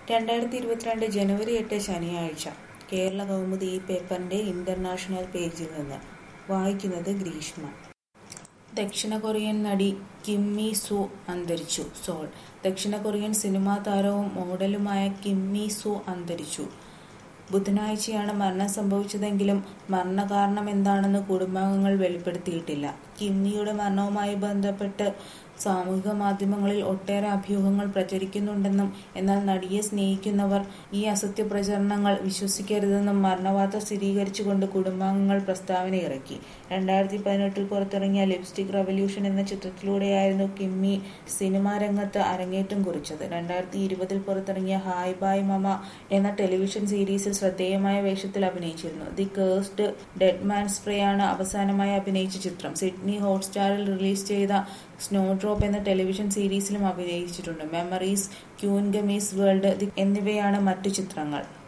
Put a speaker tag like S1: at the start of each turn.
S1: രണ്ടായിരത്തി ഇരുപത്തിരണ്ട് ജനുവരി എട്ട് ശനിയാഴ്ച കേരള കൗമുദി ഈ പേപ്പറിന്റെ ഇന്റർനാഷണൽ പേജിൽ നിന്ന് വായിക്കുന്നത് ഗ്രീഷ്മ ദക്ഷിണ കൊറിയൻ നടി കിമ്മി സു അന്തരിച്ചു സോൾ ദക്ഷിണ കൊറിയൻ സിനിമാ താരവും മോഡലുമായ കിമ്മി സു അന്തരിച്ചു ബുധനാഴ്ചയാണ് മരണം സംഭവിച്ചതെങ്കിലും മരണകാരണം എന്താണെന്ന് കുടുംബാംഗങ്ങൾ വെളിപ്പെടുത്തിയിട്ടില്ല കിമ്മിയുടെ മരണവുമായി ബന്ധപ്പെട്ട് സാമൂഹിക മാധ്യമങ്ങളിൽ ഒട്ടേറെ അഭ്യൂഹങ്ങൾ പ്രചരിക്കുന്നുണ്ടെന്നും എന്നാൽ നടിയെ സ്നേഹിക്കുന്നവർ ഈ അസത്യ പ്രചരണങ്ങൾ വിശ്വസിക്കരുതെന്നും മരണവാർത്ത സ്ഥിരീകരിച്ചുകൊണ്ട് കുടുംബാംഗങ്ങൾ പ്രസ്താവന ഇറക്കി രണ്ടായിരത്തി പതിനെട്ടിൽ പുറത്തിറങ്ങിയ ലിപ്സ്റ്റിക് റവല്യൂഷൻ എന്ന ചിത്രത്തിലൂടെയായിരുന്നു കിമ്മി സിനിമാ രംഗത്ത് അരങ്ങേറ്റം കുറിച്ചത് രണ്ടായിരത്തി ഇരുപതിൽ പുറത്തിറങ്ങിയ ഹായ് ബായ് മമ എന്ന ടെലിവിഷൻ സീരീസിൽ ശ്രദ്ധേയമായ വേഷത്തിൽ അഭിനയിച്ചിരുന്നു the cursed dead man spray ആണ് അവസാനമായി അഭിനയിച്ച ചിത്രം സിഡ്നി ഹോട്ട്സ്റ്റാറിൽ റിലീസ് ചെയ്ത സ്നോ ഡ്രോപ്പ് എന്ന ടെലിവിഷൻ സീരീസിലും അഭിനയിച്ചിട്ടുണ്ട് മെമ്മറീസ് ക്യൂൻഗമീസ് വേൾഡ് എന്നിവയാണ് മറ്റു ചിത്രങ്ങൾ